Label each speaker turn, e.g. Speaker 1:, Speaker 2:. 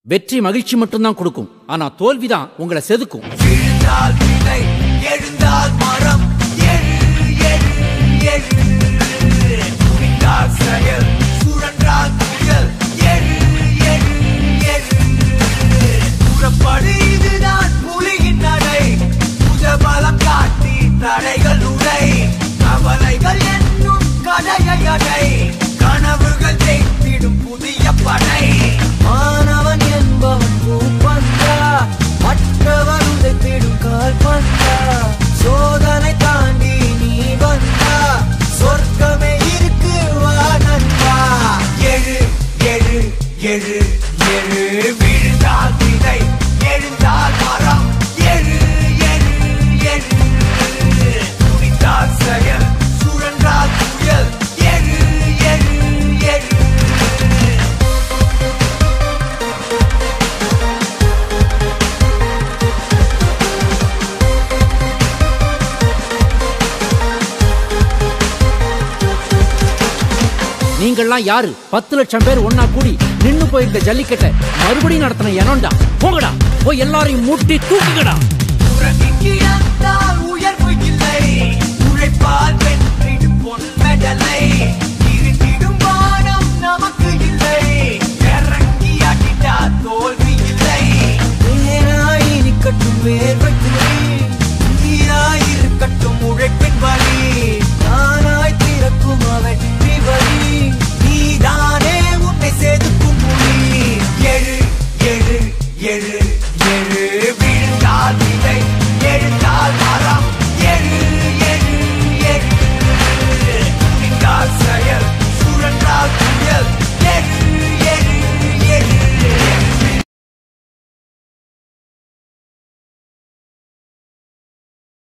Speaker 1: வெற்றி மகிழ்ச்சி மட்டும்தான் கொடுக்கும் ஆனா தோல்விதான் உங்களை செதுக்கும்
Speaker 2: விழுந்தால் விதை எழுந்தால் மரம் எழு எழு எழு துணிந்தால் செயல் சுழன்றால் புயல் எழு எழு எழு புறப்படு இதுதான் புலியின் நடை புஜபலம் காட்டி தடைகள் உடை கவலைகள் என்னும் கடையை அடை கனவுகள் ஜெயித்திடும் புதிய படை மாணவன் என்பவன் பூப்பந்தா மற்றவன் உதைத்திடும் கால் பந்தா சோதனை தாண்டி நீ வந்தா சொர்க்கமே இருக்கு வா நண்பா எழு எழு எழு எழு விழுந்தால் விதை எழுந்தால் மரம் எழு எழு எழு துணித்தால் செயல் சுழன்றால் புயல் எழு எழு எழு
Speaker 1: நீங்கள்லாம் யாரு பத்து லட்சம் பேர் ஒன்னா கூடி நின்னு போயிருக்க ஜல்லிக்கட்டை மறுபடியும் நடத்தின எனோண்டா போங்கடா போய் எல்லாரையும் மூட்டி தூக்குங்கடா
Speaker 2: உறங்கிக் கிடந்தால் உயர்வு இல்லை உழைப்பால் வென்றிடும் பொன் மெடலை